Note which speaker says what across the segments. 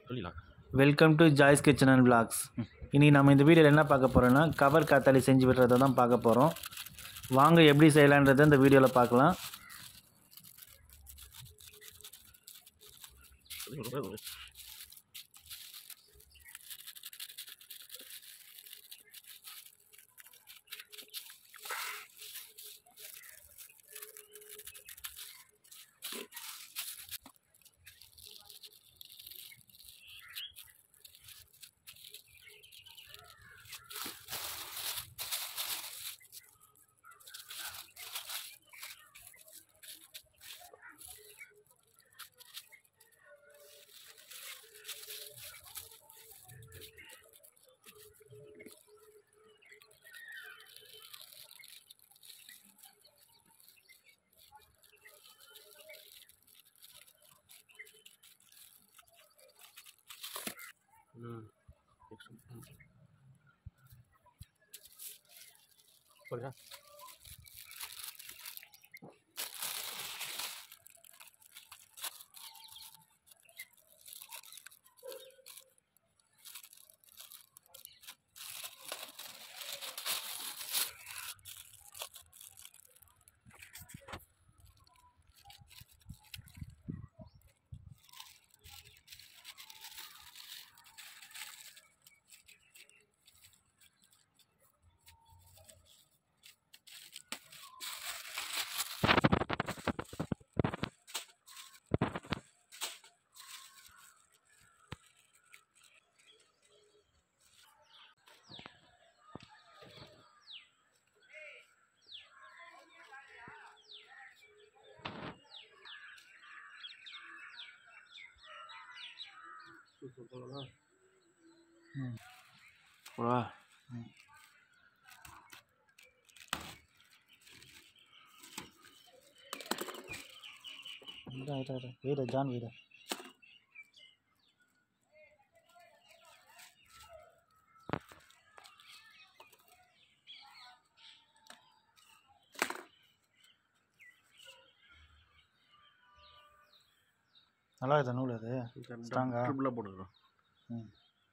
Speaker 1: சொல்லிடலாம்
Speaker 2: welcome to Joy's kitchen and blogs இன்றைக்கி நம்ம இந்த வீடியோவில் என்ன பார்க்க போகிறோன்னா கவர் காத்தாடி செஞ்சு விடுறதை தான் பார்க்க போகிறோம் வாங்க எப்படி செய்யலான்றதை இந்த வீடியோவில் பார்க்கலாம்
Speaker 1: ம் சொல்லுங்க சொல்லலாம்
Speaker 2: ம்.
Speaker 1: போடா
Speaker 2: வீடு ஜான் வீடு நல்லா இருக்குது நூல் அது ஸ்ட்ராங்கா?
Speaker 1: ட்ரிபிளாக போட்டுக்கிறோம்
Speaker 2: ம்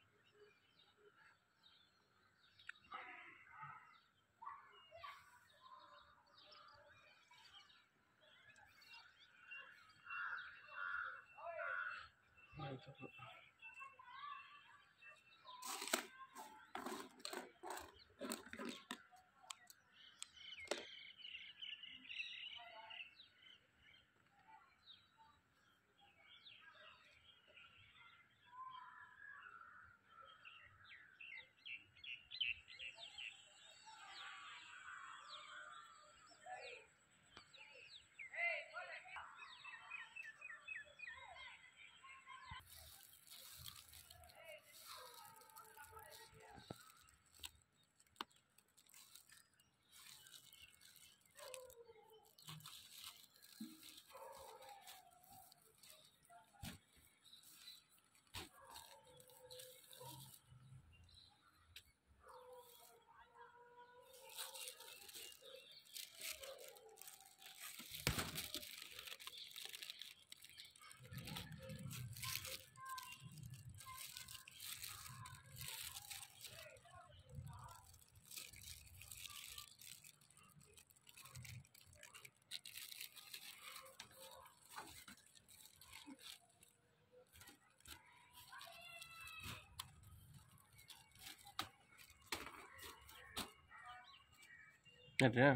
Speaker 1: என்னது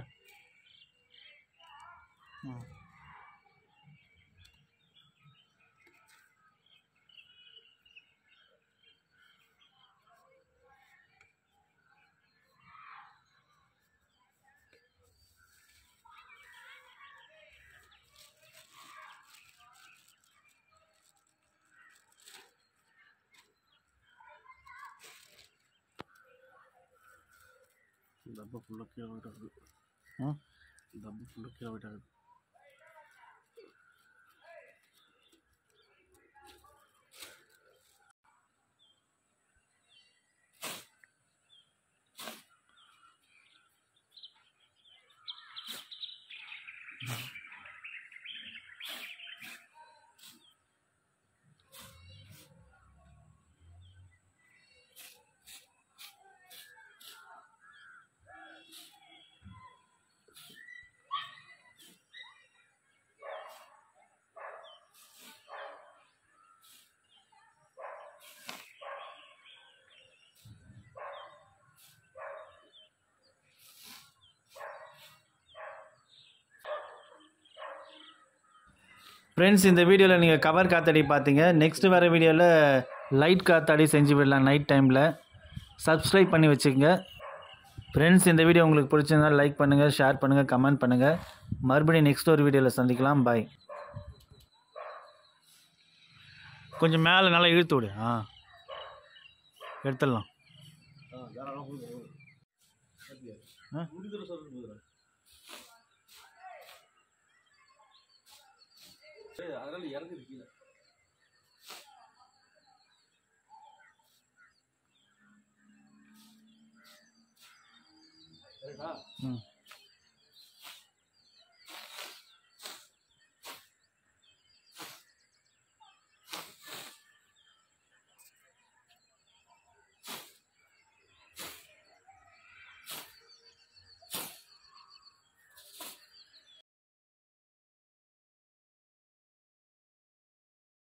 Speaker 2: ம்
Speaker 1: டப்பா ஃபுல்லாக கீழே போயிட்டாங்க
Speaker 2: ம்
Speaker 1: டப்பா ஃபுல்லாக கீழே போயிட்டாங்க
Speaker 2: ஃப்ரெண்ட்ஸ் இந்த வீடியோவில் நீங்கள் கவர் காத்தாடி பார்த்தீங்க நெக்ஸ்ட் வர வீடியோவில் லைட் காத்தாடி செஞ்சு விடலாம் நைட் டைமில் சப்ஸ்கிரைப் பண்ணி வச்சுக்கோங்க ஃப்ரெண்ட்ஸ் இந்த வீடியோ உங்களுக்கு பிடிச்சிருந்தா லைக் பண்ணுங்கள் ஷேர் பண்ணுங்கள் கமெண்ட் பண்ணுங்கள் மறுபடியும் நெக்ஸ்ட் ஒரு வீடியோவில் சந்திக்கலாம் பாய் கொஞ்சம் மேலே நல்லா இழுத்து விடு ஆ எடுத்துடலாம் ஆ
Speaker 1: அதனால இறங்குது கீழே
Speaker 2: ம்